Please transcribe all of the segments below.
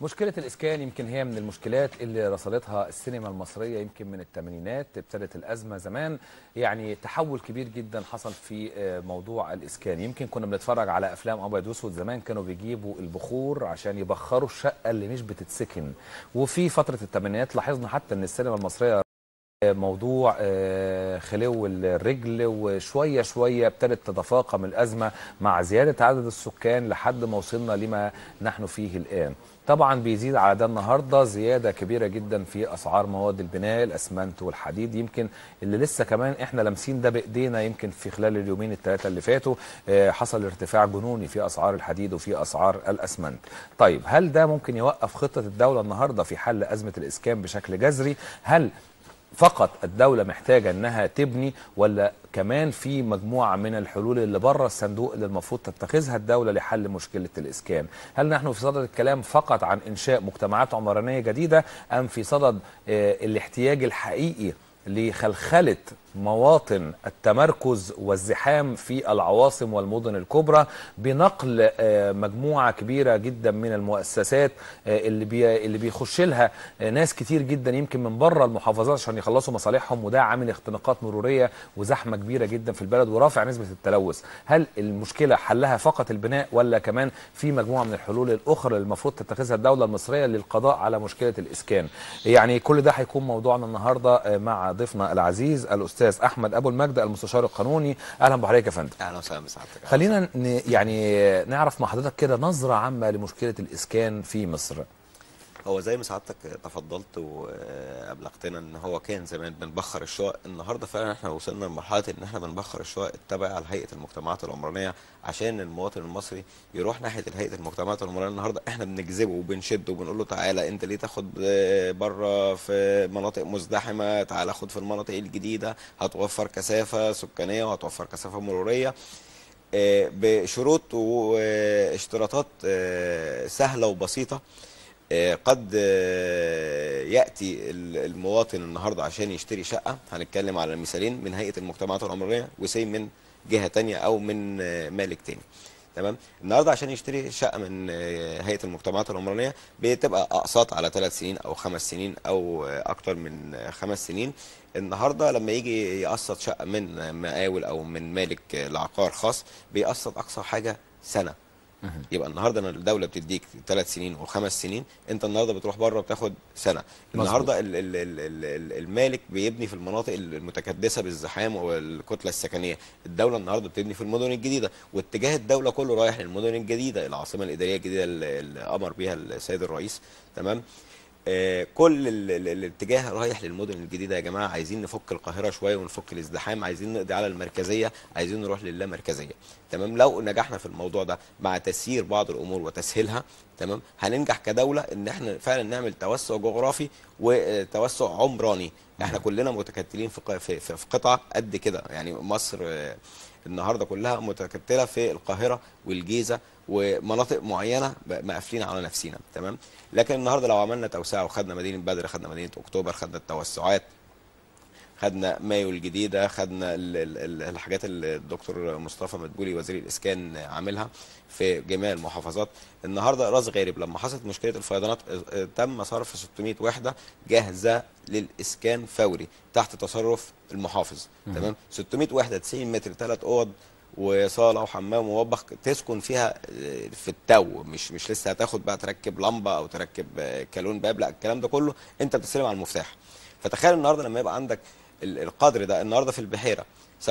مشكلة الإسكان يمكن هي من المشكلات اللي رصدتها السينما المصرية يمكن من الثمانينات ابتدت الأزمة زمان يعني تحول كبير جدا حصل في آه، موضوع الإسكان يمكن كنا بنتفرج على أفلام أبيض وأسود زمان كانوا بيجيبوا البخور عشان يبخروا الشقة اللي مش بتتسكن وفي فترة الثمانينات لاحظنا حتى أن السينما المصرية موضوع آه، خلو الرجل وشويه شويه ابتدت تتفاقم الازمه مع زياده عدد السكان لحد ما وصلنا لما نحن فيه الان. طبعا بيزيد على ده النهارده زياده كبيره جدا في اسعار مواد البناء الاسمنت والحديد يمكن اللي لسه كمان احنا لامسين ده بايدينا يمكن في خلال اليومين الثلاثه اللي فاتوا آه، حصل ارتفاع جنوني في اسعار الحديد وفي اسعار الاسمنت. طيب هل ده ممكن يوقف خطه الدوله النهارده في حل ازمه الاسكان بشكل جذري؟ هل فقط الدولة محتاجة انها تبني ولا كمان في مجموعة من الحلول اللي بره الصندوق اللي المفروض تتخذها الدولة لحل مشكلة الإسكان هل نحن في صدد الكلام فقط عن إنشاء مجتمعات عمرانية جديدة أم في صدد آه، الاحتياج الحقيقي لخلخلة مواطن التمركز والزحام في العواصم والمدن الكبرى بنقل آه، مجموعة كبيرة جدا من المؤسسات آه، اللي بي اللي بيخش لها آه، ناس كتير جدا يمكن من بره المحافظات عشان يخلصوا مصالحهم وده عامل اختناقات مرورية وزحمة كبيرة جدا في البلد ورافع نسبة التلوث هل المشكلة حلها فقط البناء ولا كمان في مجموعة من الحلول الأخرى اللي المفروض تتخذها الدولة المصرية للقضاء على مشكلة الإسكان يعني كل ده هيكون موضوعنا النهاردة آه، مع ضيفنا العزيز الأستاذ أحمد أبو المجد المستشار القانوني أهلا بحضرتك يا فندم اهلا وسهلا بسعادتك خلينا ن- يعني نعرف مع حضرتك كده نظرة عامة لمشكلة الإسكان في مصر هو زي ما سعادتك تفضلت وابلغتنا ان هو كان زمان بنبخر الشقق النهارده فعلا احنا وصلنا لمرحله ان احنا بنبخر الشقق التابعه لهيئه المجتمعات العمرانيه عشان المواطن المصري يروح ناحيه هيئه المجتمعات العمرانيه النهارده احنا بنجذبه وبنشده وبنقول له تعالى انت ليه تاخد بره في مناطق مزدحمه تعالى خد في المناطق الجديده هتوفر كثافه سكانيه وهتوفر كثافه مروريه آه، بشروط واشتراطات آه، سهله وبسيطه آه، قد آه، ياتي ال- المواطن النهارده عشان يشتري شقه هنتكلم على مثالين من هيئه المجتمعات العمرانيه وسي من جهه تانية او من آه، مالك تاني تمام النهارده عشان يشتري شقه من آه، هيئه المجتمعات العمرانيه بتبقى اقساط على ثلاث سنين او خمس سنين او آه، اكتر من آه، خمس سنين النهارده لما يجي يقسط شقه من آه، مقاول او من مالك آه، لعقار خاص بيقسط اقصى حاجه سنه يبقى النهارده أنا الدوله بتديك ثلاث سنين وخمس سنين انت النهارده بتروح بره بتاخد سنه النهارده ال ال ال ال ال المالك بيبني في المناطق المتكدسه بالزحام والكتله السكنيه الدوله النهارده بتبني في المدن الجديده واتجاه الدوله كله رايح للمدن الجديده العاصمه الاداريه الجديده اللي اللي امر بها السيد الرئيس تمام آه، كل ال- ال- الاتجاه رايح للمدن الجديده يا جماعه عايزين نفك القاهره شويه ونفك الازدحام عايزين نقضي على المركزيه عايزين نروح للامركزيه تمام لو نجحنا في الموضوع ده مع تسيير بعض الامور وتسهيلها تمام هننجح كدوله ان احنا فعلا نعمل توسع جغرافي وتوسع عمراني احنا كلنا متكتلين في ق- في في في قطعه قد كده يعني مصر آه، النهارده كلها متكتله في القاهره والجيزه ومناطق معينه ب- مقفلين على نفسنا تمام لكن النهارده لو عملنا توسعه وخدنا مدينه بدر خدنا مدينه اكتوبر خدنا التوسعات خدنا مايو الجديده خدنا ال- ال- ال- الحاجات اللي الدكتور مصطفى مدبولي وزير الاسكان عاملها في جميع المحافظات النهارده راس غارب لما حصلت مشكله الفيضانات اه، اه، تم صرف 600 وحده جاهزه للاسكان فوري تحت تصرف المحافظ تمام 600 وحده 90 متر ثلاث اوض وصاله وحمام ومطبخ تسكن فيها اه، في التو مش مش لسه هتاخد بقى تركب لمبه او تركب اه، كالون باب لا الكلام ده كله انت بتستلم على المفتاح فتخيل النهارده لما يبقى عندك ال- القدر ده النهارده في البحيره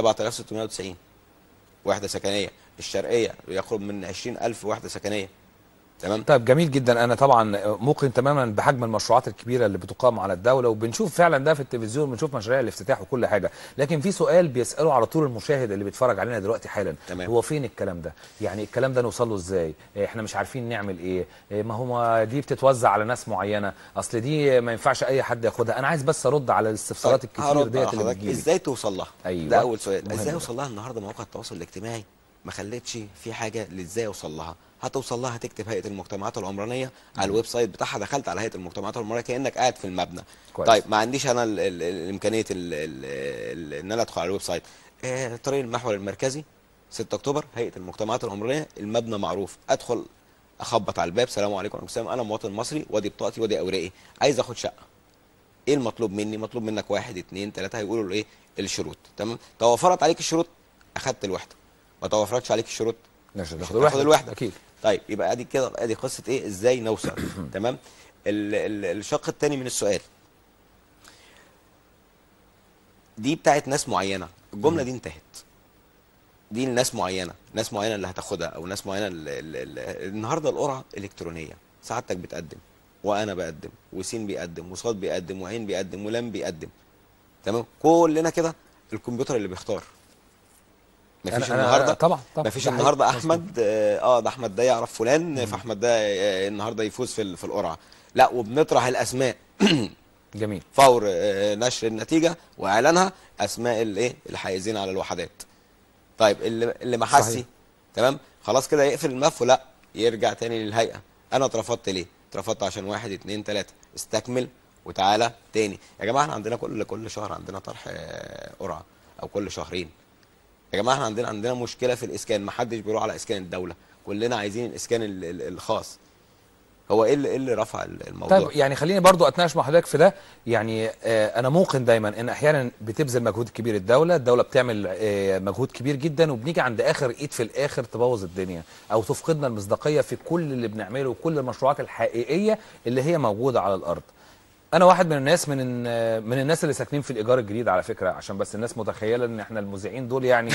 7690 وحده سكنيه الشرقيه يقرب من 20000 وحده سكنيه تمام طيب جميل جدا انا طبعا مقن تماما بحجم المشروعات الكبيره اللي بتقام على الدوله وبنشوف فعلا ده في التلفزيون بنشوف مشاريع الافتتاح وكل حاجه لكن في سؤال بيساله على طول المشاهد اللي بيتفرج علينا دلوقتي حالا تمام. هو فين الكلام ده يعني الكلام ده نوصل له ازاي احنا مش عارفين نعمل ايه إيه ما هو دي بتتوزع على ناس معينه اصل دي ما ينفعش اي حد ياخدها انا عايز بس ارد على الاستفسارات طيب، الكتير هرد ديت على اللي حضرتك. بتجيلي ازاي توصل لها أيوة. ده اول سؤال مهم ازاي ده. اوصل لها النهارده مواقع التواصل الاجتماعي ما خلتش في حاجه لازاي اوصل لها هتوصل لها هتكتب هيئه المجتمعات العمرانيه على الويب سايت بتاعها دخلت على هيئه المجتمعات العمرانيه كانك قاعد في المبنى كويس. طيب ما عنديش انا ال- ال- ال- الامكانيه ال- ال- ال- ان انا ادخل على الويب سايت آه، طريق المحور المركزي 6 اكتوبر هيئه المجتمعات العمرانيه المبنى معروف ادخل اخبط على الباب سلام عليكم وعليكم السلام انا مواطن مصري وادي بطاقتي وادي اوراقي عايز اخد شقه ايه المطلوب مني مطلوب منك واحد اتنين تلاته هيقولوا له ايه الشروط تمام توفرت عليك الشروط اخدت الوحده ما توفرتش عليك الشروط مش مش هتاخد هتاخد الوحده اكيد طيب يبقى ادي كده ادي قصه ايه ازاي نوصل تمام ال- ال- الشق الثاني من السؤال دي بتاعت ناس معينه الجمله دي انتهت دي لناس معينه ناس معينه اللي هتاخدها او ناس معينه اللي اللي النهارده القرعه الكترونيه سعادتك بتقدم وانا بقدم وسين بيقدم وصاد بيقدم وعين بيقدم ولام بيقدم تمام كلنا كده الكمبيوتر اللي بيختار مفيش أنا- أنا- النهارده طبعا طبعا مفيش ده حقيقي. النهارده مظبوط. احمد اه آه، ده احمد ده يعرف فلان فاحمد ده آه، النهارده يفوز في ال- في القرعه لا وبنطرح الاسماء جميل فور آه، نشر النتيجه واعلانها اسماء الايه الحائزين على الوحدات طيب اللي اللي محسي صحيح. تمام خلاص كده يقفل الملف ولا يرجع تاني للهيئه انا اترفضت ليه اترفضت عشان واحد اتنين تلاته استكمل وتعالى تاني يا جماعه احنا عندنا كل كل شهر عندنا طرح آه، قرعه او كل شهرين يا جماعه احنا عندنا عندنا مشكله في الاسكان ما حدش بيروح على اسكان الدوله كلنا عايزين الاسكان ال- ال- الخاص هو ايه اللي ايه اللي رفع الموضوع طيب يعني خليني برضو اتناقش مع حضرتك في ده يعني آه انا موقن دايما ان احيانا بتبذل مجهود كبير الدوله الدوله بتعمل آه مجهود كبير جدا وبنيجي عند اخر ايد في الاخر تبوظ الدنيا او تفقدنا المصداقيه في كل اللي بنعمله وكل المشروعات الحقيقيه اللي هي موجوده على الارض انا واحد من الناس من من الناس اللي ساكنين في الايجار الجديد على فكره عشان بس الناس متخيله ان احنا المذيعين دول يعني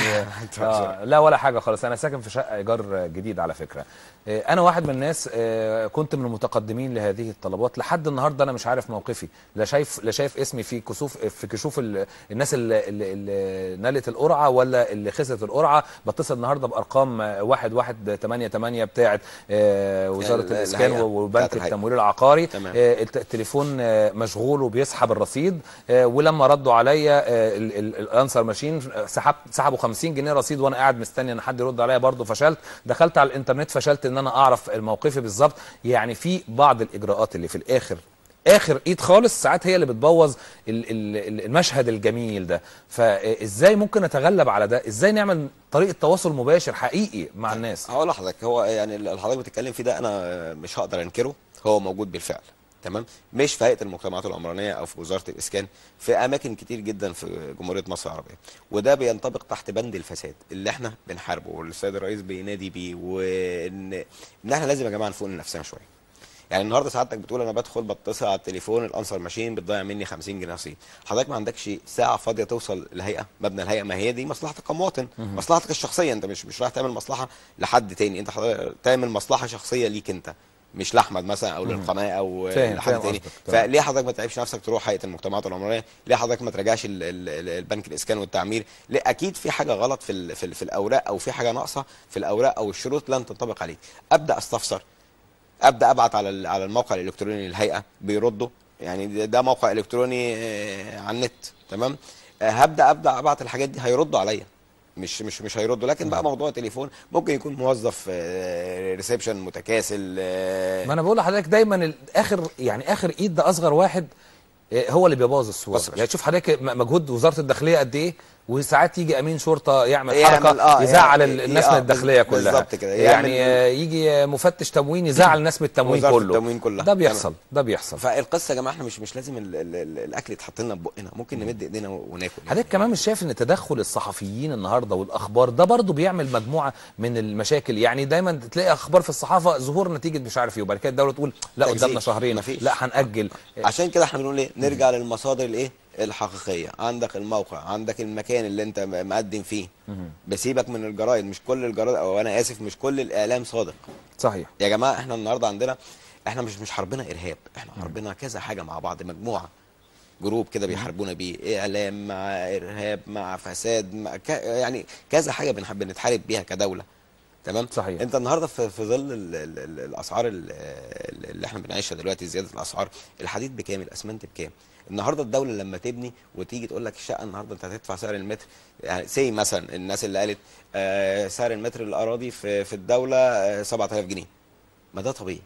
آه لا ولا حاجه خالص انا ساكن في شقه ايجار جديد على فكره آه انا واحد من الناس آه كنت من المتقدمين لهذه الطلبات لحد النهارده انا مش عارف موقفي لا شايف لا شايف اسمي في كسوف في كشوف ال- الناس اللي, اللي, اللي نالت القرعه ولا اللي خسرت القرعه بتصل النهارده بارقام آه، واحد واحد تمانية تمانية بتاعه آه وزاره ال- الاسكان الهيئة وبنك بتاعت الهيئة. التمويل العقاري تمام. آه، الت- التليفون آه، مشغول وبيسحب الرصيد آه، ولما ردوا عليا آه، ال- ال- الانسر ماشين آه، سحبت سحبوا 50 جنيه رصيد وانا قاعد مستني ان حد يرد عليا برضه فشلت دخلت على الانترنت فشلت ان انا اعرف موقفي بالظبط يعني في بعض الاجراءات اللي في الاخر اخر ايد خالص ساعات هي اللي بتبوظ ال- ال- ال- المشهد الجميل ده فازاي ممكن نتغلب على ده ازاي نعمل طريقه تواصل مباشر حقيقي مع الناس هقول لحضرتك هو يعني اللي حضرتك بتتكلم فيه ده انا مش هقدر انكره هو موجود بالفعل تمام مش في هيئه المجتمعات العمرانيه او في وزاره الاسكان في اماكن كتير جدا في جمهوريه مصر العربيه وده بينطبق تحت بند الفساد اللي احنا بنحاربه والسيد الرئيس بينادي بيه وان ان احنا لازم يا جماعه نفوق لنفسنا شويه يعني النهارده سعادتك بتقول انا بدخل بتصل على التليفون الانسر ماشين بتضيع مني 50 جنيه رصيد حضرتك ما عندكش ساعه فاضيه توصل الهيئه مبنى الهيئه ما هي دي مصلحتك كمواطن مصلحتك الشخصيه انت مش مش رايح تعمل مصلحه لحد تاني انت حضرتك تعمل مصلحه شخصيه ليك انت مش لاحمد مثلا او للقناه او فاهم- لحد فاهم تاني قصدك. تمام. فليه حضرتك ما تعبش نفسك تروح هيئه المجتمعات العمرانيه ليه حضرتك ما تراجعش ال- ال- ال- البنك الاسكان والتعمير ليه اكيد في حاجه غلط في ال- في, ال- في الاوراق او في حاجه ناقصه في الاوراق او الشروط لن تنطبق عليك ابدا استفسر ابدا ابعت على ال- على الموقع الالكتروني للهيئه بيردوا يعني ده- ده موقع الكتروني آه، على النت تمام آه، هبدا ابدا ابعت الحاجات دي هيردوا عليا مش مش مش هيردوا لكن بقى موضوع تليفون ممكن يكون موظف ريسبشن متكاسل آه، ما انا بقول لحضرتك دايما ال- اخر يعني اخر ايد ده اصغر واحد آه، هو اللي بيبوظ الصوره بص يا باشا. يعني شوف حضرتك م- مجهود وزاره الداخليه قد ايه وساعات يجي امين شرطه يعمل يعمل- حركه آه، يزعل يعني- ال- الناس آه، من الداخليه بالظبط كلها كده. يعني يعمل- آه، يجي مفتش تموين يزعل الناس من التموين وزارة كله التموين كلها. ده بيحصل ده بيحصل فالقصه يا جماعه احنا مش مش لازم ال ال ال الاكل يتحط لنا ببقنا ممكن نمد ايدينا وناكل حضرتك كمان مش شايف ان تدخل الصحفيين النهارده والاخبار ده برضو بيعمل مجموعه من المشاكل يعني دايما تلاقي اخبار في الصحافه ظهور نتيجه مش عارف ايه وبعد كده الدوله تقول لا تجزيء. قدامنا شهرين مفيش. لا هنأجل عشان كده احنا بنقول ايه نرجع للمصادر الايه الحقيقيه عندك الموقع عندك المكان اللي انت م- مقدم فيه بسيبك من الجرايد مش كل الجرايد او انا اسف مش كل الاعلام صادق صحيح يا جماعه احنا النهارده عندنا احنا مش مش حربنا ارهاب احنا حربنا كذا حاجه مع بعض مجموعه جروب كده بيحاربونا بيه اعلام مع ارهاب مع فساد مع ك... يعني كذا حاجه بنحب نتحارب بيها كدوله تمام صحيح. انت النهارده في, في ظل ال ال ال الاسعار ال- اللي احنا بنعيشها دلوقتي زياده الاسعار الحديد بكام الاسمنت بكام النهارده الدوله لما تبني وتيجي تقول لك الشقه النهارده انت هتدفع سعر المتر يعني سي مثلا الناس اللي قالت آه سعر المتر الاراضي في في الدوله آه 7000 جنيه ما ده طبيعي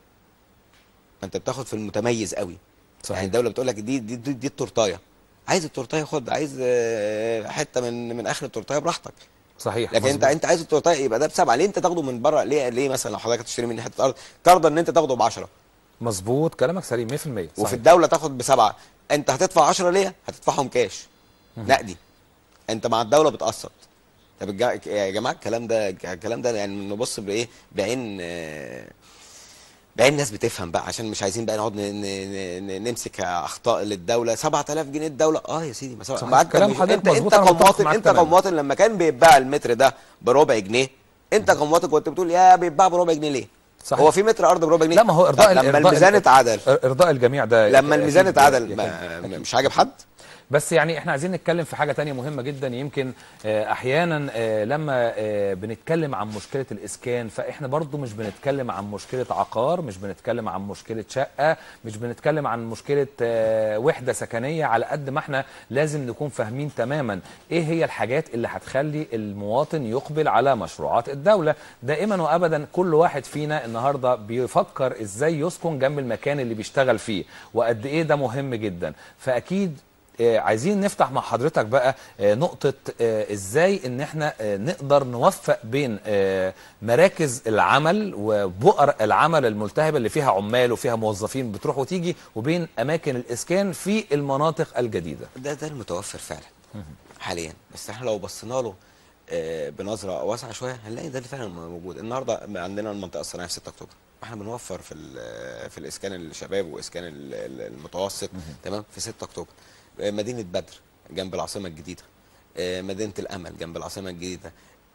ما انت بتاخد في المتميز قوي صحيح. يعني الدوله بتقول لك دي دي دي, دي التورتايه عايز التورتايه خد عايز آه، حته من من اخر التورتايه براحتك صحيح لكن انت مظبوط. انت عايز التورتايه يبقى ده بسبعه ليه انت تاخده من بره ليه ليه مثلا لو حضرتك تشتري مني حته ارض ترضى ان انت تاخده ب 10 مظبوط كلامك سليم 100% وفي صحيح. الدوله تاخد بسبعه انت هتدفع 10 ليه؟ هتدفعهم كاش نقدي انت مع الدوله بتقسط طب الجا- يا جماعه الكلام ده الكلام ده يعني نبص بايه بعين آه، بعين ناس بتفهم بقى عشان مش عايزين بقى نقعد ن- ن- ن- نمسك اخطاء للدوله 7000 جنيه الدوله اه يا سيدي ما سبع- صحيح. ما انت كلام مش- حضرتك انت مظبوط، انت أنا متفق كمواطن معاك انت تماماً. كمواطن لما كان بيتباع المتر ده بربع جنيه انت كمواطن كنت بتقول يا بيتباع بربع جنيه ليه؟ صحيح. هو في متر ارض بربع جنيه لا ما هو ارضاء طب لما إرضاء الميزان ال- اتعدل ارضاء الجميع ده لما أكيد- الميزان أكيد- اتعدل أكيد- ما أكيد. مش عاجب حد بس يعني احنا عايزين نتكلم في حاجه تانية مهمه جدا يمكن آه، احيانا آه، لما آه، بنتكلم عن مشكله الاسكان فاحنا برضو مش بنتكلم عن مشكله عقار مش بنتكلم عن مشكله شقه مش بنتكلم عن مشكله آه، وحده سكنيه على قد ما احنا لازم نكون فاهمين تماما ايه هي الحاجات اللي هتخلي المواطن يقبل على مشروعات الدوله دائما وابدا كل واحد فينا النهارده بيفكر ازاي يسكن جنب المكان اللي بيشتغل فيه وقد ايه ده مهم جدا فاكيد آه، عايزين نفتح مع حضرتك بقى آه، نقطة آه، ازاي ان احنا آه، نقدر نوفق بين آه، مراكز العمل وبؤر العمل الملتهبة اللي فيها عمال وفيها موظفين بتروح وتيجي وبين اماكن الاسكان في المناطق الجديدة ده ده المتوفر فعلا حاليا بس احنا لو بصينا له آه، بنظره واسعه شويه هنلاقي ده اللي فعلا موجود النهارده عندنا المنطقه الصناعيه في 6 اكتوبر احنا بنوفر في ال- في الاسكان الشباب واسكان ال- ال- المتوسط تمام في 6 اكتوبر آه، مدينه بدر جنب العاصمه الجديده آه، مدينه الامل جنب العاصمه الجديده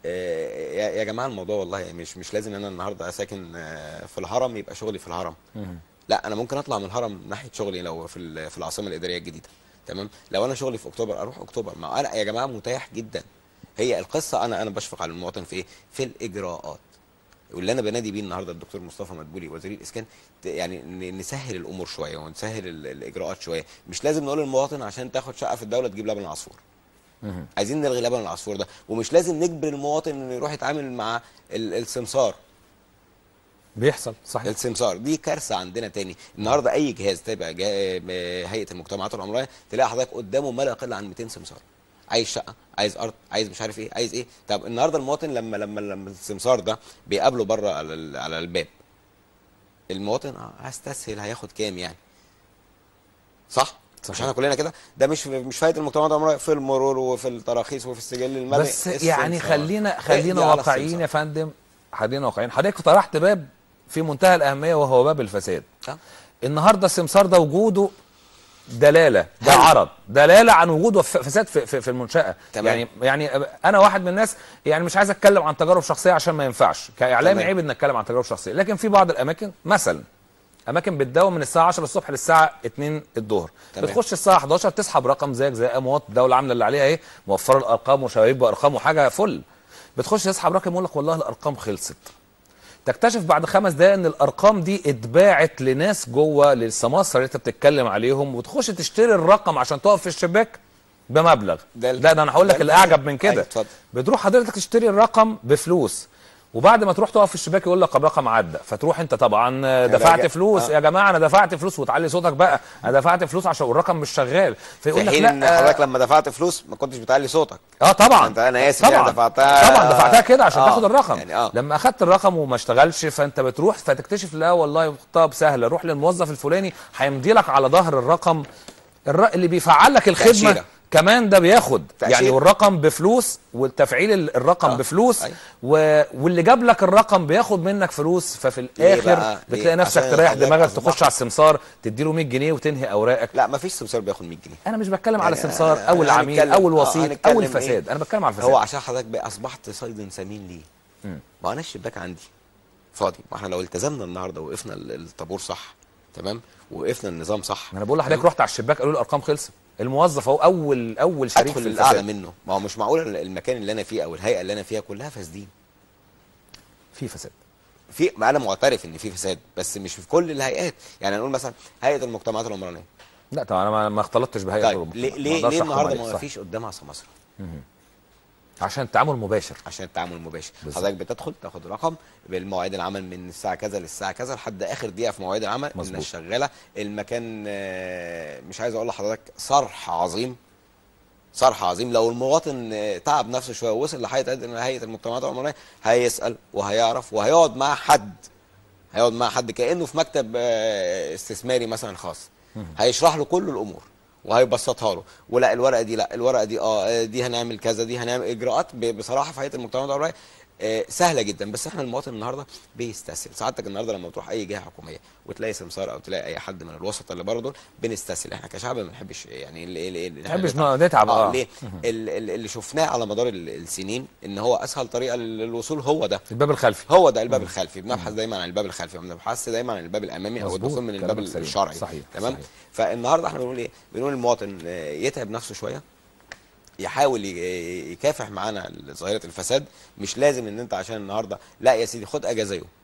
آه، يا يا جماعه الموضوع والله مش مش لازم انا النهارده ساكن آه، في الهرم يبقى شغلي في الهرم لا انا ممكن اطلع من الهرم ناحيه شغلي لو في ال- في العاصمه الاداريه الجديده تمام لو انا شغلي في اكتوبر اروح اكتوبر ما انا يا جماعه متاح جدا هي القصه انا انا بشفق على المواطن في ايه في الاجراءات واللي انا بنادي بيه النهارده الدكتور مصطفى مدبولي وزير الاسكان ت- يعني ن- نسهل الامور شويه ونسهل ال- الاجراءات شويه مش لازم نقول للمواطن عشان تاخد شقه في الدوله تجيب لبن العصفور عايزين نلغي لبن العصفور ده ومش لازم نجبر المواطن انه يروح يتعامل مع ال- السمسار بيحصل صحيح السمسار دي كارثه عندنا تاني النهارده اي جهاز تبقى جا- م- هيئه المجتمعات العمرانيه تلاقي حضرتك قدامه ما لا يقل عن 200 سمسار عايز شقه عايز ارض عايز مش عارف ايه عايز ايه طب النهارده المواطن لما لما لما السمسار ده بيقابله بره على ال- على الباب المواطن اه هستسهل هياخد كام يعني صح مش صحيح. احنا كلنا كده ده مش مش فايده المجتمعات العمرانيه في المرور وفي التراخيص وفي السجل المدني بس يعني السمسار. خلينا اقضي خلينا على واقعيين السمسار. يا فندم خلينا واقعيين حضرتك طرحت باب في منتهى الاهميه وهو باب الفساد آه. النهارده السمسار ده وجوده دلاله ده حلو. عرض دلاله عن وجود وف- فساد في, في, في المنشاه تمام. يعني يعني انا واحد من الناس يعني مش عايز اتكلم عن تجارب شخصيه عشان ما ينفعش كاعلامي تمام. عيب ان اتكلم عن تجارب شخصيه لكن في بعض الاماكن مثلا اماكن بتداوم من الساعه 10 الصبح للساعه 2 الظهر تمام. بتخش الساعه 11 تسحب رقم زيك زي اي مواطن الدوله عامله اللي عليها ايه موفره الارقام وشبابيك بارقام وحاجه فل بتخش تسحب رقم يقول لك والله الارقام خلصت تكتشف بعد خمس دقايق ان الارقام دي اتباعت لناس جوه للسماسره اللي انت بتتكلم عليهم وتخش تشتري الرقم عشان تقف في الشباك بمبلغ ده ده ال- ده انا هقول لك ده اللي الفساد. اعجب من كده أيوة، اتفضل. بتروح حضرتك تشتري الرقم بفلوس وبعد ما تروح تقف في الشباك يقول لك الرقم عدى فتروح انت طبعا دفعت راجع. فلوس آه. يا جماعه انا دفعت فلوس وتعلي صوتك بقى انا دفعت فلوس عشان الرقم مش شغال فيقول في لك حين ان لا حضرتك لما دفعت فلوس ما كنتش بتعلي صوتك اه طبعا انت انا اسف طبعا يعني دفعتها طبعا دفعتها كده عشان آه، تاخد الرقم يعني اه لما اخدت الرقم وما اشتغلش فانت بتروح فتكتشف لا والله طب سهله روح للموظف الفلاني هيمضي لك على ظهر الرقم الر... اللي بيفعل لك الخدمه تأشيرة. كمان ده بياخد تأشيرة. يعني والرقم بفلوس والتفعيل ال- الرقم آه، بفلوس أيوة. و... واللي جاب لك الرقم بياخد منك فلوس ففي ليه الاخر بقى؟ ليه؟ بتلاقي نفسك عشان تريح حضرتك دماغك أصبحت- تخش على السمسار تديله 100 جنيه وتنهي اوراقك لا ما فيش سمسار بياخد 100 جنيه انا مش بتكلم على يعني السمسار أنا- او أنا العميل هنتكلم- او آه، الوسيط او هنتكلم الفساد إيه؟ انا بتكلم على الفساد هو عشان حضرتك بقى اصبحت صيد سمين ليه ما انا الشباك عندي فاضي ما احنا لو التزمنا النهارده وقفنا ال- الطابور صح تمام وقفنا النظام صح ما انا بقول لحضرتك رحت على الشباك قالوا لي الارقام خلصت الموظف اهو اول اول شريك ادخل في الاعلى الفساد منه ما هو مش معقول المكان اللي انا فيه او الهيئه اللي انا فيها كلها فاسدين في فساد في ما انا معترف ان في فساد بس مش في كل الهيئات يعني نقول مثلا هيئه المجتمعات العمرانيه لا طبعا انا ما- ما اختلطتش بهيئه طيب الرمل. ليه ما ليه, أقدرش ليه أحكم النهارده عليك، ما صح. فيش قدامها سماسره عشان التعامل مباشر عشان التعامل المباشر بالظبط. حضرتك بتدخل تاخد رقم بالمواعيد العمل من الساعه كذا للساعه كذا لحد اخر دقيقه في مواعيد العمل مظبوط. الناس شغاله المكان آه، مش عايز اقول لحضرتك صرح عظيم صرح عظيم لو المواطن آه، تعب نفسه شويه ووصل لهيئه هيئه المجتمعات العمرانيه هيسال وهيعرف وهيقعد مع حد هيقعد مع حد كانه في مكتب آه، استثماري مثلا خاص هيشرح له كل الامور وهيبسطها له ولا الورقه دي لا الورقه دي اه دي هنعمل كذا دي هنعمل اجراءات ب- بصراحه في هيئه المجتمعات العمرانيه آه، سهله جدا بس احنا المواطن النهارده بيستسهل سعادتك النهارده لما تروح اي جهه حكوميه وتلاقي سمسار او تلاقي اي حد من الوسط اللي بره دول بنستسهل احنا كشعب ما بنحبش يعني اللي اللي ما بنحبش نتعب، اه آه. ليه ال- ال- اللي شفناه على مدار ال- السنين ان هو اسهل طريقه لل- للوصول هو ده الباب الخلفي هو ده الباب الخلفي بنبحث دايما عن الباب الخلفي ما بنبحثش دايما عن الباب الامامي او مظبوط، الدخول من الباب كلامك سليم. الشرعي صحيح، تمام صحيح. فالنهارده احنا بنقول ايه بنقول المواطن آه، يتعب نفسه شويه يحاول ي- يكافح معانا ظاهره الفساد مش لازم ان انت عشان النهارده لا يا سيدي خد اجازه يوم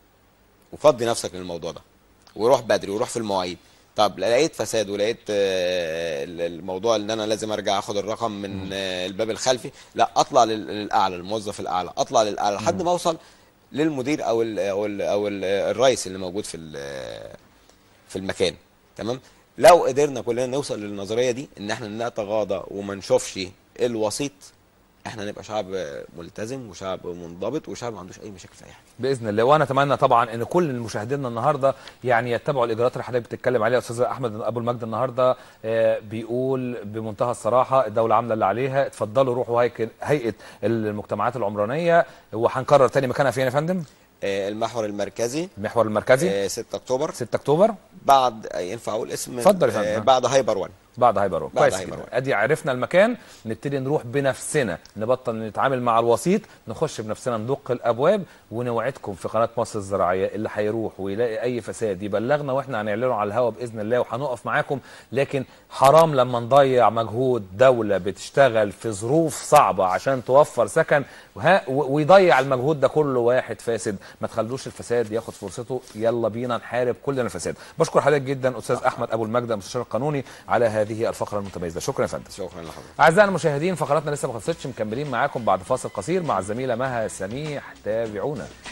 وفضي نفسك للموضوع ده وروح بدري وروح في المواعيد طب لقيت فساد ولقيت آه، الموضوع ان انا لازم ارجع اخد الرقم من آه، الباب الخلفي لا اطلع لل- للاعلى الموظف الاعلى اطلع للاعلى لحد ما اوصل للمدير او ال او ال او ال الرئيس اللي موجود في ال- في المكان تمام لو قدرنا كلنا نوصل للنظريه دي ان احنا نتغاضى وما نشوفش الوسيط احنا نبقى شعب ملتزم وشعب منضبط وشعب ما عندوش اي مشاكل في اي حاجه باذن الله وانا اتمنى طبعا ان كل مشاهدينا النهارده يعني يتبعوا الاجراءات اللي حضرتك بتتكلم عليها استاذ احمد ابو المجد النهارده آه، بيقول بمنتهى الصراحه الدوله عامله اللي عليها اتفضلوا روحوا هيك- هيئه المجتمعات العمرانيه وهنكرر تاني مكانها فين يا فندم آه، المحور المركزي المحور المركزي آه، 6 اكتوبر 6 اكتوبر بعد آه، ينفع اقول اسم اتفضل يا فندم. آه، بعد هايبر 1 بعد هايبر وان. بعد كويس هايبر جدا وان. ادي عرفنا المكان نبتدي نروح بنفسنا نبطل نتعامل مع الوسيط نخش بنفسنا ندق الابواب ونوعدكم في قناه مصر الزراعيه اللي هيروح ويلاقي اي فساد يبلغنا واحنا هنعلنه على الهواء باذن الله وهنقف معاكم لكن حرام لما نضيع مجهود دوله بتشتغل في ظروف صعبه عشان توفر سكن وها و- ويضيع المجهود ده كله واحد فاسد ما تخلوش الفساد ياخد فرصته يلا بينا نحارب كلنا الفساد بشكر حضرتك جدا استاذ احمد ابو المجد المستشار القانوني على هذه الفقره المتميزه شكرا يا فندم شكرا لحضرتك اعزائنا المشاهدين فقراتنا لسه ما خلصتش مكملين معاكم بعد فاصل قصير مع الزميله مها سميح تابعونا